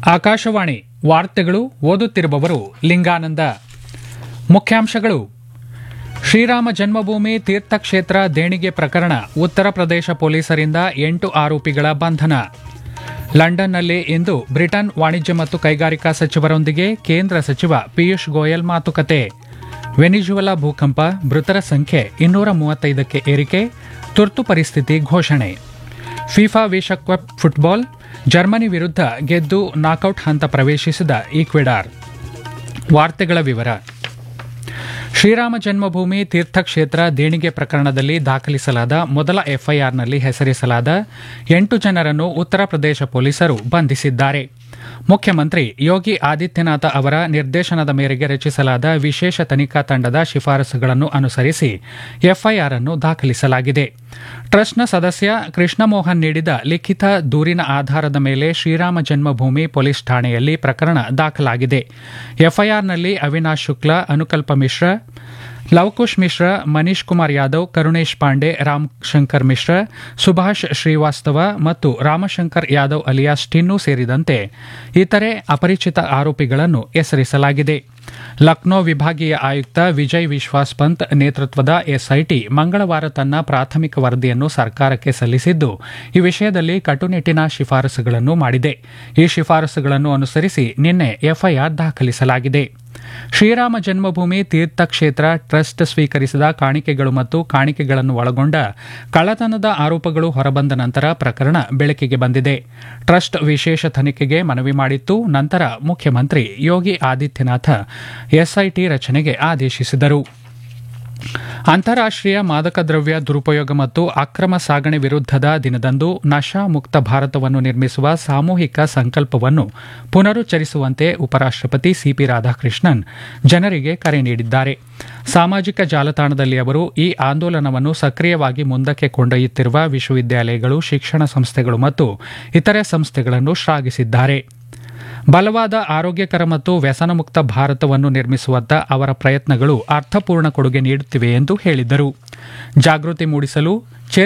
ಆಕಾಶವಾಣಿ ವಾರ್ತೆಗಳು ಓದುತ್ತಿರುವವರು ಲಿಂಗಾನಂದ ಮುಖ್ಯಾಂಶಗಳು ಶ್ರೀರಾಮ ಜನ್ಮಭೂಮಿ ತೀರ್ಥಕ್ಷೇತ್ರ ದೇಣಿಗೆ ಪ್ರಕರಣ ಉತ್ತರ ಪ್ರದೇಶ ಪೊಲೀಸರಿಂದ ಎಂಟು ಆರೋಪಿಗಳ ಬಂಧನ ಲಂಡನ್ನಲ್ಲಿ ಇಂದು ಬ್ರಿಟನ್ ವಾಣಿಜ್ಯ ಮತ್ತು ಕೈಗಾರಿಕಾ ಸಚಿವರೊಂದಿಗೆ ಕೇಂದ್ರ ಸಚಿವ ಪಿಯೂಷ್ ಗೋಯಲ್ ಮಾತುಕತೆ ವೆನಿಜುವಲಾ ಭೂಕಂಪ ಮೃತರ ಸಂಖ್ಯೆ ಇನ್ನೂರ ಮೂವತ್ತೈದಕ್ಕೆ ಏರಿಕೆ ತುರ್ತು ಪರಿಸ್ಥಿತಿ ಘೋಷಣೆ ಫಿಫಾ ವಿಶ್ವಕಪ್ ಫುಟ್ಬಾಲ್ ಜರ್ಮನಿ ವಿರುದ್ಧ ಗೆದ್ದು ನಾಕೌಟ್ ಹಂತ ಪ್ರವೇಶಿಸಿದ ಈಕ್ವೆಡಾರ್ ವಾರ್ತೆಗಳ ವಿವರ ಶ್ರೀರಾಮ ಜನ್ಮಭೂಮಿ ತೀರ್ಥಕ್ಷೇತ್ರ ದೇಣಿಗೆ ಪ್ರಕರಣದಲ್ಲಿ ದಾಖಲಿಸಲಾದ ಮೊದಲ ಎಫ್ಐಆರ್ನಲ್ಲಿ ಹೆಸರಿಸಲಾದ ಎಂಟು ಜನರನ್ನು ಉತ್ತರ ಪ್ರದೇಶ ಪೊಲೀಸರು ಬಂಧಿಸಿದ್ದಾರೆ ಮುಖ್ಯಮಂತ್ರಿ ಯೋಗಿ ಆದಿತ್ಯನಾಥ ಅವರ ನಿರ್ದೇಶನದ ಮೇರೆಗೆ ರಚಿಸಲಾದ ವಿಶೇಷ ತನಿಖಾ ತಂಡದ ಶಿಫಾರಸುಗಳನ್ನು ಅನುಸರಿಸಿ ಎಫ್ಐಆರ್ ಅನ್ನು ದಾಖಲಿಸಲಾಗಿದೆ ಟ್ರಸ್ಟ್ನ ಸದಸ್ಯ ಕೃಷ್ಣಮೋಹನ್ ನೀಡಿದ ಲಿಖಿತ ದೂರಿನ ಆಧಾರದ ಮೇಲೆ ಶ್ರೀರಾಮ ಜನ್ಮಭೂಮಿ ಪೊಲೀಸ್ ಠಾಣೆಯಲ್ಲಿ ಪ್ರಕರಣ ದಾಖಲಾಗಿದೆ ಎಫ್ಐಆರ್ನಲ್ಲಿ ಅವಿನಾಶ್ ಶುಕ್ಲಾ ಅನುಕಲ್ಪ ಮಿಶ್ರಾ ಲವಕುಶ್ ಮಿಶ್ರಾ ಮನೀಶ್ ಕುಮಾರ್ ಯಾದವ್ ಕರುಣೇಶ್ ಪಾಂಡೆ ರಾಮಶಂಕರ್ ಮಿಶ್ರಾ ಸುಭಾಷ್ ಶ್ರೀವಾಸ್ತವ ಮತ್ತು ರಾಮಶಂಕರ್ ಯಾದವ್ ಅಲಿಯಾಸ್ ಟಿನ್ನು ಸೇರಿದಂತೆ ಇತರೆ ಅಪರಿಚಿತ ಆರೋಪಿಗಳನ್ನು ಹೆಸರಿಸಲಾಗಿದೆ ಲಕ್ನೋ ವಿಭಾಗೀಯ ಆಯುಕ್ತ ವಿಜಯ್ ವಿಶ್ವಾಸ್ ಪಂತ್ ನೇತೃತ್ವದ ಎಸ್ಐಟಿ ಮಂಗಳವಾರ ತನ್ನ ಪ್ರಾಥಮಿಕ ವರದಿಯನ್ನು ಸರ್ಕಾರಕ್ಕೆ ಸಲ್ಲಿಸಿದ್ದು ಈ ವಿಷಯದಲ್ಲಿ ಕಟ್ಟುನಿಟ್ಟಿನ ಶಿಫಾರಸುಗಳನ್ನು ಮಾಡಿದೆ ಈ ಶಿಫಾರಸುಗಳನ್ನು ಅನುಸರಿಸಿ ನಿನ್ನೆ ಎಫ್ಐಆರ್ ದಾಖಲಿಸಲಾಗಿದೆ ಶ್ರೀರಾಮ ಜನ್ಮಭೂಮಿ ತೀರ್ಥಕ್ಷೇತ್ರ ಟ್ರಸ್ಟ್ ಸ್ವೀಕರಿಸಿದ ಕಾಣಿಕೆಗಳು ಮತ್ತು ಕಾಣಿಕೆಗಳನ್ನು ಒಳಗೊಂಡ ಕಳ್ಳತನದ ಆರೋಪಗಳು ಹೊರಬಂದ ನಂತರ ಪ್ರಕರಣ ಬೆಳಕಿಗೆ ಬಂದಿದೆ ಟ್ರಸ್ಟ್ ವಿಶೇಷ ತನಿಖೆಗೆ ಮನವಿ ಮಾಡಿತ್ತು ನಂತರ ಮುಖ್ಯಮಂತ್ರಿ ಯೋಗಿ ಆದಿತ್ಯನಾಥ ಎಸ್ಐಟಿ ರಚನೆಗೆ ಆದೇಶಿಸಿದರು ಅಂತಾರಾಷ್ಟ್ರೀಯ ಮಾದಕ ದ್ರವ್ಯ ದುರುಪಯೋಗ ಮತ್ತು ಅಕ್ರಮ ಸಾಗಣೆ ವಿರುದ್ಧದ ದಿನದಂದು ನಶಾ ಮುಕ್ತ ಭಾರತವನ್ನು ನಿರ್ಮಿಸುವ ಸಾಮೂಹಿಕ ಸಂಕಲ್ಪವನ್ನು ಪುನರುಚ್ಚರಿಸುವಂತೆ ಉಪರಾಷ್ಟಪತಿ ಸಿಪಿ ರಾಧಾಕೃಷ್ಣನ್ ಜನರಿಗೆ ಕರೆ ನೀಡಿದ್ದಾರೆ ಸಾಮಾಜಿಕ ಜಾಲತಾಣದಲ್ಲಿ ಅವರು ಈ ಆಂದೋಲನವನ್ನು ಸಕ್ರಿಯವಾಗಿ ಮುಂದಕ್ಕೆ ಕೊಂಡೊಯ್ಯುತ್ತಿರುವ ವಿಶ್ವವಿದ್ಯಾಲಯಗಳು ಶಿಕ್ಷಣ ಸಂಸ್ಥೆಗಳು ಮತ್ತು ಇತರೆ ಸಂಸ್ಥೆಗಳನ್ನು ಶ್ಲಾಘಿಸಿದ್ದಾರೆ ಬಲವಾದ ಆರೋಗ್ಯಕರ ಮತ್ತು ವ್ಯಸನಮುಕ್ತ ಭಾರತವನ್ನು ನಿರ್ಮಿಸುವತ್ತ ಅವರ ಪ್ರಯತ್ನಗಳು ಅರ್ಥಪೂರ್ಣ ಕೊಡುಗೆ ನೀಡುತ್ತಿವೆ ಎಂದು ಹೇಳಿದರು ಜಾಗೃತಿ ಮೂಡಿಸಲು